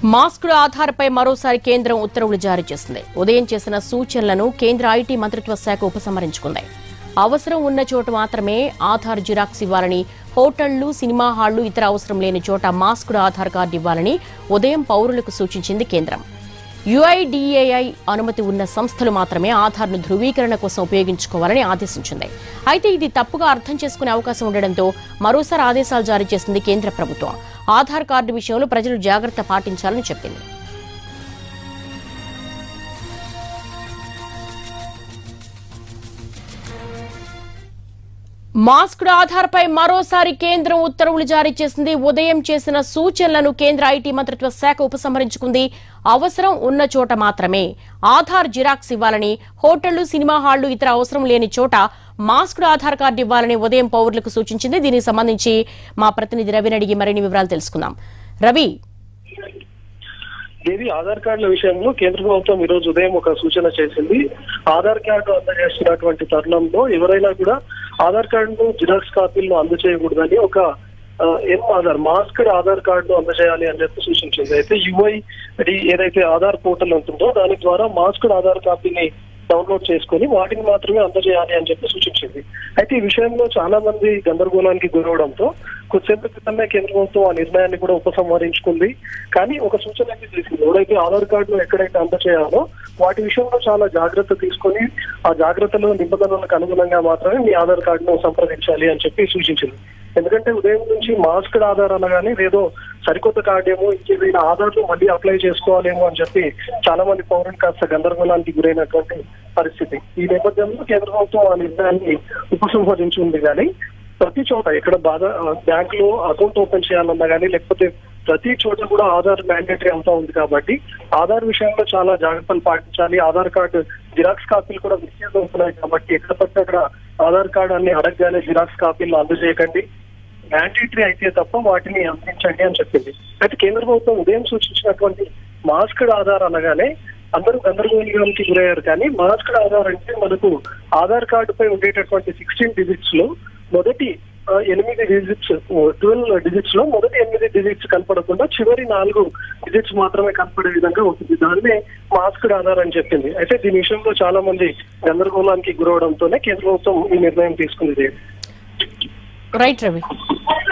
మాస్కుల ఆధారపై మరోసారి కేంద్రం ఉత్తర్వులు జారీ చేసింది ఉదయం చేసిన సూచనలను కేంద్ర ఐటీ మంత్రిత్వ శాఖ ఉపసంహరించుకుంది అవసరం ఉన్న చోట మాత్రమే ఆధార్ జిరాక్స్ ఇవ్వాలని హోటళ్లు సినిమా హాళ్లు ఇతర అవసరం లేని చోట మాస్కుల ఆధార్ కార్డు ఇవ్వాలని ఉదయం పౌరులకు సూచించింది కేంద్రం యుఐడిఏఐ అనుమతి ఉన్న సంస్థలు మాత్రమే ఆధార్ను ధృవీకరణ కోసం ఉపయోగించుకోవాలని ఆదేశించింది అయితే ఇది తప్పుగా అర్థం చేసుకునే అవకాశం ఉండడంతో మరోసారి ఆదేశాలు జారీ చేసింది కేంద్ర ప్రభుత్వం ఆధార్ కార్డు విషయంలో ప్రజలు జాగ్రత్త పాటించాలని చెప్పింది మాస్కుల ఆధార్పై మరోసారి కేంద్రం ఉత్తర్వులు జారీ చేసింది ఉదయం చేసిన సూచనలను కేంద్ర ఐటీ మంత్రిత్వ శాఖ ఉపసంహరించుకుంది అవసరం ఉన్న చోట మాత్రమే ఆధార్ జిరాక్స్ ఇవ్వాలని హోటళ్లు సినిమా హాళ్లు ఇతర అవసరం లేని చోట మాస్కుల ఆధార్ కార్డు ఇవ్వాలని ఉదయం పౌరులకు సూచించింది దీనికి సంబంధించి మా ప్రతినిధి రవిని అడిగి మరిన్ని వివరాలు తెలుసుకుందాం రవి దేవి ఆధార్ కార్డుల విషయంలో కేంద్ర ప్రభుత్వం ఈ రోజు ఉదయం ఒక సూచన చేసింది ఆధార్ కార్డు అందజేస్తున్నటువంటి తరుణంలో ఎవరైనా కూడా ఆధార్ కార్డును జిరాక్స్ కాపీలను అందజేయకూడదని ఒక ఆ, ఎం ఆధార్ మాస్క్డ్ ఆధార్ కార్డు అందజేయాలి అని చెప్పి సూచించింది అయితే యుఐ ఏదైతే ఆధార్ పోర్టల్ ఉంటుందో దాని ద్వారా మాస్క్డ్ ఆధార్ కాపీని డౌన్లోడ్ చేసుకొని వాటిని మాత్రమే అందజేయాలి అని చెప్పి సూచించింది అయితే ఈ విషయంలో చాలా మంది గందరగోళానికి గురవడంతో కొద్దిసేపు క్రితమే కేంద్ర ప్రభుత్వం ఆ నిర్ణయాన్ని కూడా ఉపసంహరించుకుంది కానీ ఒక సూచన అయితే చేసింది ఎవరైతే ఆధార్ కార్డును ఎక్కడైతే అందజేయాలో వాటి విషయంలో చాలా జాగ్రత్త తీసుకొని ఆ జాగ్రత్తలు నిబంధనలకు అనుగుణంగా మాత్రమే మీ ఆధార్ కార్డును సంప్రదించాలి అని చెప్పి సూచించింది ఎందుకంటే ఉదయం నుంచి మాస్క్డ్ ఆధార్ అనగానే ఏదో సరికొత్త కార్డు ఏమో ఇంకేదైనా ఆధార్లు మళ్ళీ అప్లై చేసుకోవాలేమో అని చెప్పి చాలా మంది పౌరులు కాస్త గందరగోళానికి గురైనటువంటి పరిస్థితి ఈ నేపథ్యంలో కేంద్ర ప్రభుత్వం ఆ నిర్ణయాన్ని ఉపసంహరించింది కానీ ప్రతి చోట ఎక్కడ బాధ బ్యాంక్ లో అకౌంట్ ఓపెన్ చేయాలన్నా కానీ లేకపోతే ప్రతి చోట కూడా ఆధార్ మ్యాండేటరీ అవుతా ఉంది కాబట్టి ఆధార్ విషయంలో చాలా జాగ్రత్తలు పాటించాలి ఆధార్ కార్డు జిరాక్స్ కాపీలు కూడా మిస్యూజ్ అవుతున్నాయి కాబట్టి ఎక్కడ పడితే అక్కడ ఆధార్ కార్డు అన్ని అడగగానే జిరాక్స్ కాపీలు అందజేయకండి మ్యాండేటరీ అయితే తప్ప వాటిని అందించండి అని చెప్పింది అయితే కేంద్ర ప్రభుత్వం ఉదయం సూచించినటువంటి మాస్క్డ్ ఆధార్ అనగానే అందరూ గందరగోళానికి గురయ్యారు కానీ మాస్క్డ్ ఆధార్ అంటే మనకు ఆధార్ కార్డుపై ఉండేటటువంటి సిక్స్టీన్ డిజిట్స్ లో మొదటి ఆ, ఎనిమిది డిజిట్స్ ట్వెల్వ్ డిజిట్స్ లో మొదటి ఎనిమిది డిజిట్స్ కనపడకుండా చివరి నాలుగు డిజిట్స్ మాత్రమే కనపడే విధంగా ఉంటుంది దాన్నే మాస్క్డ్ ఆధార్ అని చెప్పింది అయితే దీని విషయంలో చాలా మంది గందరగోళానికి గురవడంతోనే కేంద్ర ప్రభుత్వం ఈ నిర్ణయం తీసుకుంది రైట్ రవి